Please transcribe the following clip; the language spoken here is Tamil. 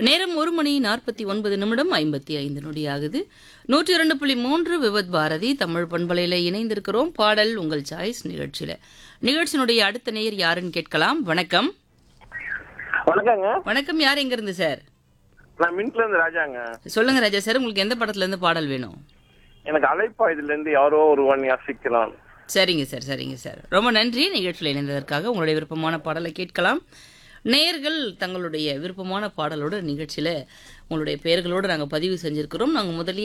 நேரம் ஒரு மணி நாற்பத்தி ஒன்பது நிமிடம் ஐம்பத்தி ஐந்து நொடி ஆகுது நூற்றி இரண்டு புள்ளி மூன்று விவத் பாரதி தமிழ் பண்பலையில் இணைந்திருக்கிறோம் பாடல் உங்கள் சாய்ஸ் நிகழ்ச்சியில நிகழ்ச்சியினுடைய அடுத்த நேயர் யாருன்னு கேட்கலாம் வணக்கம் வணக்கங்க வணக்கம் யார் எங்க இருந்து சார் நான் மின்ட்ல இருந்து ராஜாங்க சொல்லுங்க ராஜா சார் உங்களுக்கு எந்த படத்துல இருந்து பாடல் வேணும் எனக்கு அழைப்பா இதுல இருந்து யாரோ ஒருவன் யாசிக்கிறான் சரிங்க சார் சரிங்க சார் ரொம்ப நன்றி நிகழ்ச்சியில் இணைந்ததற்காக உங்களுடைய விருப்பமான பாடலை கேட்கலாம் நேயர்கள் தங்களுடைய விருப்பமான பாடலோட நிகழ்ச்சியில் உங்களுடைய பெயர்களோடு நாங்கள் பதிவு செஞ்சுருக்கிறோம் நாங்கள் முதலில்